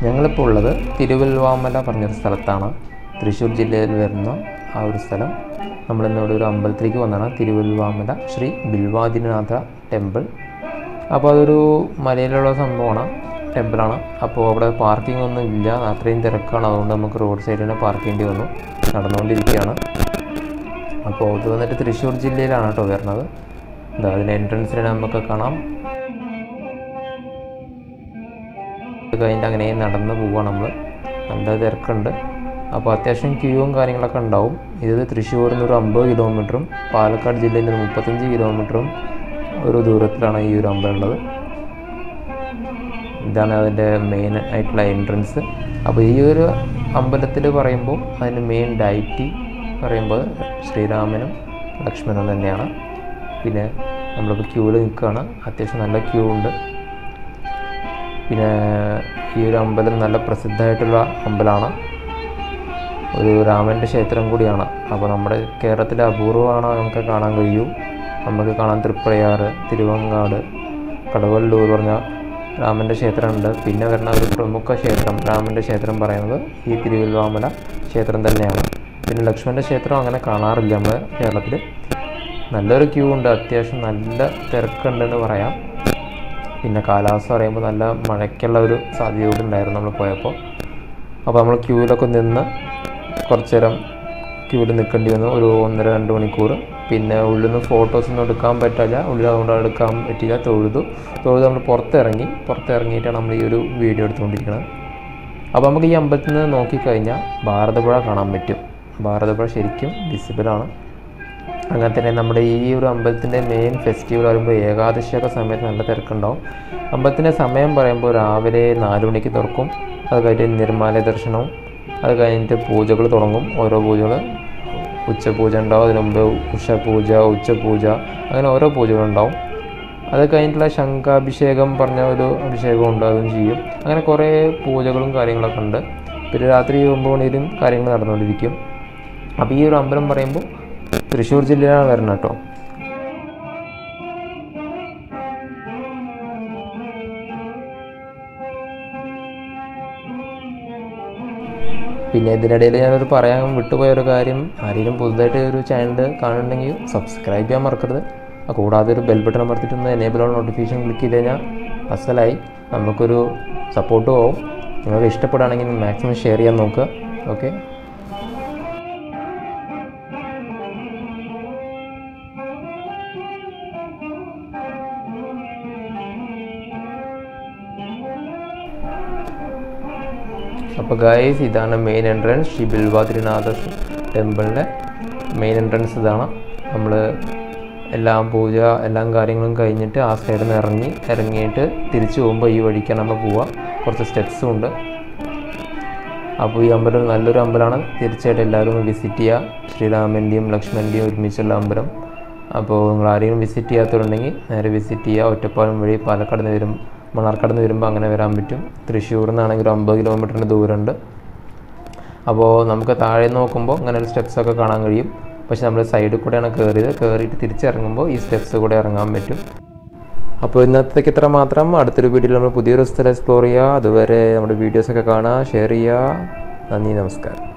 ഞങ്ങളിപ്പോൾ ഉള്ളത് തിരുവല്വാമല പറഞ്ഞൊരു സ്ഥലത്താണ് തൃശ്ശൂർ ജില്ലയിൽ വരുന്ന ആ ഒരു സ്ഥലം നമ്മളിന്നിവിടെ ഒരു അമ്പലത്തിലേക്ക് വന്നതാണ് തിരുവല്വാമല ശ്രീ ബിൽവാദിനാഥ ടെമ്പിൾ അപ്പോൾ അതൊരു മലയിലുള്ള സംഭവമാണ് ടെമ്പിളാണ് അപ്പോൾ അവിടെ പാർക്കിംഗ് ഒന്നും ഇല്ല അത്രയും തിരക്കാണ് അതുകൊണ്ട് നമുക്ക് റോഡ് സൈഡിൽ തന്നെ പാർക്ക് ചെയ്യേണ്ടി വന്നു നടന്നുകൊണ്ടിരിക്കുകയാണ് അപ്പോൾ ഇത് വന്നിട്ട് തൃശ്ശൂർ ജില്ലയിലാണ് കേട്ടോ വരുന്നത് എന്താ അതിൻ്റെ എൻട്രൻസിൽ നമുക്ക് കാണാം ഇത് കഴിഞ്ഞിട്ട് അങ്ങനെ നടന്ന് പോവുക നമ്മൾ നല്ല തിരക്കുണ്ട് അപ്പോൾ അത്യാവശ്യം ക്യൂവും കാര്യങ്ങളൊക്കെ ഉണ്ടാവും ഇത് തൃശ്ശൂരിൽ നിന്ന് ഒരു അമ്പത് കിലോമീറ്ററും പാലക്കാട് ജില്ലയിൽ നിന്ന് മുപ്പത്തഞ്ച് കിലോമീറ്ററും ഒരു ദൂരത്തിലാണ് ഈ ഒരു അമ്പലം ഉള്ളത് ഇതാണ് അതിൻ്റെ മെയിൻ ആയിട്ടുള്ള എൻട്രൻസ് അപ്പോൾ ഈ ഒരു അമ്പലത്തിൽ പറയുമ്പോൾ അതിൻ്റെ മെയിൻ ഡയറ്റി പറയുമ്പോൾ ശ്രീരാമനും ലക്ഷ്മണനും തന്നെയാണ് പിന്നെ നമ്മളിപ്പോൾ ക്യൂവിൽ നിൽക്കുകയാണ് അത്യാവശ്യം നല്ല ക്യൂ ഉണ്ട് പിന്നെ ഈ ഒരു അമ്പലം നല്ല പ്രസിദ്ധമായിട്ടുള്ള അമ്പലമാണ് ഒരു രാമൻ്റെ ക്ഷേത്രം കൂടിയാണ് അപ്പോൾ നമ്മുടെ കേരളത്തിലെ അപൂർവമാണ് നമുക്ക് കാണാൻ കഴിയൂ നമുക്ക് കാണാൻ തൃപ്രയാർ തിരുവങ്ങാട് കടവല്ലൂർ പറഞ്ഞ രാമൻ്റെ ക്ഷേത്രമുണ്ട് പിന്നെ വരുന്ന ഒരു പ്രമുഖ ക്ഷേത്രം രാമൻ്റെ ക്ഷേത്രം പറയുന്നത് ഈ തിരുവല്വാമല ക്ഷേത്രം തന്നെയാണ് പിന്നെ ലക്ഷ്മണൻ്റെ ക്ഷേത്രം അങ്ങനെ കാണാറില്ല നമ്മുടെ കേരളത്തിൽ നല്ലൊരു ക്യൂ ഉണ്ട് അത്യാവശ്യം നല്ല തിരക്കുണ്ടെന്ന് പറയാം പിന്നെ കാലാവസ്ഥ പറയുമ്പോൾ നല്ല മഴയ്ക്കുള്ള ഒരു സാധ്യത കൂടി ഉണ്ടായിരുന്നു നമ്മൾ പോയപ്പോൾ അപ്പോൾ നമ്മൾ ക്യൂവിലൊക്കെ നിന്ന് കുറച്ച് നേരം ക്യൂവിൽ നിൽക്കേണ്ടി വന്നു ഒരു ഒന്നര രണ്ട് മണിക്കൂർ പിന്നെ ഉള്ളിൽ നിന്ന് ഫോട്ടോസൊന്നും എടുക്കാൻ പറ്റില്ല ഉള്ളിൽ അതുകൊണ്ട് എടുക്കാൻ പറ്റില്ല തൊഴുതു തൊഴുത് നമ്മൾ പുറത്തിറങ്ങി പുറത്തിറങ്ങിയിട്ടാണ് നമ്മൾ ഈ ഒരു വീഡിയോ എടുത്തുകൊണ്ടിരിക്കുന്നത് അപ്പോൾ നമുക്ക് ഈ അമ്പലത്തിൽ നിന്ന് നോക്കിക്കഴിഞ്ഞാൽ ഭാരതപ്പുഴ കാണാൻ പറ്റും ഭാരതപ്പുഴ ശരിക്കും വിസിബിളാണ് അങ്ങനെ തന്നെ നമ്മുടെ ഈ ഒരു അമ്പലത്തിൻ്റെ മെയിൻ ഫെസ്റ്റിവൽ പറയുമ്പോൾ ഏകാദശിയൊക്കെ സമയത്ത് നല്ല തിരക്കുണ്ടാവും അമ്പലത്തിൻ്റെ സമയം പറയുമ്പോൾ രാവിലെ നാല് മണിക്ക് തുറക്കും അത് കഴിഞ്ഞിട്ട് നിർമ്മാല ദർശനവും അത് കഴിഞ്ഞിട്ട് പൂജകൾ തുടങ്ങും ഓരോ പൂജകൾ ഉച്ചപൂജ ഉണ്ടാവും അതിന് മുമ്പ് ഉഷപൂജ ഉച്ചപൂജ അങ്ങനെ ഓരോ പൂജകളുണ്ടാവും അത് കഴിഞ്ഞിട്ടുള്ള ശംഖാഭിഷേകം പറഞ്ഞ ഒരു അഭിഷേകം ഉണ്ട് അതും ചെയ്യും അങ്ങനെ കുറേ പൂജകളും കാര്യങ്ങളൊക്കെ ഉണ്ട് പിന്നെ രാത്രി ഒമ്പത് മണിയിലും കാര്യങ്ങൾ നടന്നുകൊണ്ടിരിക്കും അപ്പോൾ ഈ ഒരു അമ്പലം പറയുമ്പോൾ തൃശ്ശൂർ ജില്ലയിലാണ് വരുന്നത് കേട്ടോ പിന്നെ ഇതിനിടയിൽ ഞാനൊരു പറയാൻ വിട്ടുപോയ ഒരു കാര്യം ആരെങ്കിലും പുതുതായിട്ട് ഒരു ചാനൽ കാണുന്നുണ്ടെങ്കിൽ സബ്സ്ക്രൈബ് ചെയ്യാൻ മറക്കരുത് ആ കൂടാതെ ഒരു ബെൽ ബട്ടൺ അമർത്തിയിട്ടൊന്ന് എനേബിൾ ഉള്ള നോട്ടിഫിക്കേഷൻ ക്ലിക്ക് ചെയ്ത് കഴിഞ്ഞാൽ അസലായി നമുക്കൊരു സപ്പോർട്ടും ആവും നിങ്ങൾക്ക് ഇഷ്ടപ്പെടുകയാണെങ്കിൽ മാക്സിമം ഷെയർ ചെയ്യാൻ നോക്കുക ഓക്കെ അപ്പോൾ ഗായ്സ് ഇതാണ് മെയിൻ എൻട്രൻസ് ശ്രീ ബിൽവാതിരിനാഥ ടെമ്പിളിൻ്റെ മെയിൻ എൻട്രൻസ് ഇതാണ് നമ്മൾ എല്ലാം പൂജ എല്ലാം കാര്യങ്ങളും കഴിഞ്ഞിട്ട് ആ സൈഡിൽ നിന്ന് ഇറങ്ങി ഇറങ്ങിയിട്ട് തിരിച്ചു പോകുമ്പോൾ ഈ വഴിക്കാണ് നമ്മൾ പോവുക കുറച്ച് സ്റ്റെപ്സും ഉണ്ട് അപ്പോൾ ഈ അമ്പലം നല്ലൊരു അമ്പലമാണ് തീർച്ചയായിട്ടും എല്ലാവരും ഒന്ന് വിസിറ്റ് ചെയ്യുക ശ്രീരാമൻ്റെയും ലക്ഷ്മണൻ്റെയും ഒരുമിച്ചുള്ള അമ്പലം അപ്പോൾ നിങ്ങൾ ആരെങ്കിലും വിസിറ്റ് ചെയ്യാത്തവരുണ്ടെങ്കിൽ നേരെ വിസിറ്റ് ചെയ്യുക ഒറ്റപ്പാലം വഴി പാലക്കാട് നിന്ന് വരും മണ്ണാർക്കാട് നിന്ന് വരുമ്പോൾ അങ്ങനെ വരാൻ പറ്റും തൃശ്ശൂരിൽ നിന്നാണെങ്കിൽ ഒരു അമ്പത് കിലോമീറ്ററിൻ്റെ ദൂരമുണ്ട് അപ്പോൾ നമുക്ക് താഴെ നോക്കുമ്പോൾ അങ്ങനെ ഒരു സ്റ്റെപ്സൊക്കെ കാണാൻ കഴിയും പക്ഷെ നമ്മൾ സൈഡിൽ കൂടെയാണ് കയറിയത് കയറിയിട്ട് തിരിച്ചിറങ്ങുമ്പോൾ ഈ സ്റ്റെപ്സ് കൂടെ ഇറങ്ങാൻ പറ്റും അപ്പോൾ ഇന്നത്തേക്ക് ഇത്ര മാത്രം അടുത്തൊരു വീഡിയോയിൽ നമ്മൾ പുതിയൊരു സ്ഥലം എക്സ്പ്ലോർ ചെയ്യുക അതുവരെ നമ്മുടെ വീഡിയോസൊക്കെ കാണുക ഷെയർ ചെയ്യുക നന്ദി നമസ്കാരം